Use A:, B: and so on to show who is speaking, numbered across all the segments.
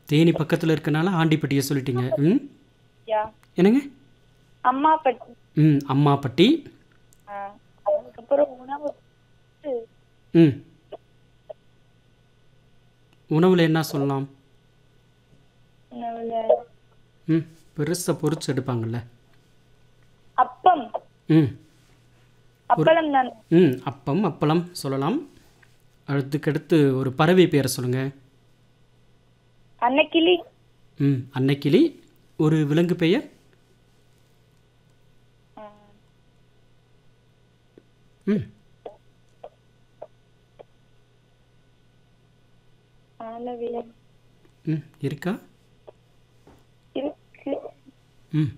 A: தேனி பக்கத்தில் இருக்கனால ஆண்டிப்பட்டியை சொல்லிட்டீங்க ம்
B: யா
A: என்னங்க
B: அம்மா பட்டி
A: ம் அம்மாப்பட்டி
B: ஆ, அதுக்கப்புறம் உணவு
A: ம் உணவில் என்ன சொல்லலாம்
B: உணவுல
A: ம் பெருசாக பொரிச்சு எடுப்பாங்கல்ல
B: அப்பம்
A: ம்
B: அப்பளம் தான்
A: ம் அப்பம் அப்பளம் சொல்லலாம் அடுத்துக்கடுத்து ஒரு பறவை பேரை சொல்லுங்கள்
B: அன்னக்கிளி
A: ம் அன்னைக்கிளி ஒரு விலங்கு பெயர்
B: ஆ,
A: ம்
B: ஆலவிலை
A: ம் இருக்கா
B: இருக்கு
A: ம்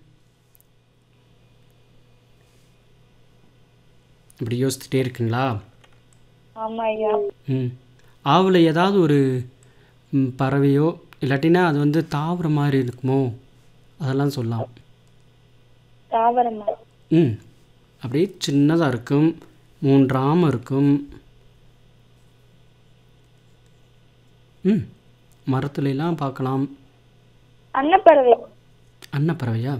A: இப்படி யோசிச்சுட்டே இருக்குங்களா
B: ஆமா ஐயா
A: ம் ஆவில் ஏதாவது ஒரு ம், பறவையோ இல்லாட்டினா அது வந்து தாவர மாதிரி இருக்குமோ அதெல்லாம் சொல்லலாம்
B: தாவரமா
A: ம் அப்படியே சின்னதாக இருக்கும் மூன்றாம இருக்கும் ம் மரத்துல எல்லாம் பார்க்கலாம்
B: அன்னப்பறவை
A: அன்னப்பறவையா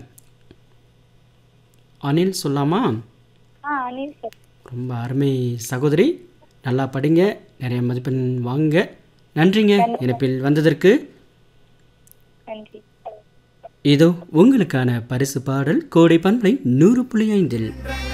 A: அணில் சொல்லாமா
B: ஆ அனில் சார்
A: ரொம்ப அருமை சகோதரி நல்லா படிங்க நிறைய மதிப்பெண் வாங்குங்க நன்றிங்க இணைப்பில் வந்ததற்கு
B: நன்றி
A: இதோ உங்களுக்கான பரிசு பாடல் கோடை பண்பை நூறு புள்ளி ஐந்தில்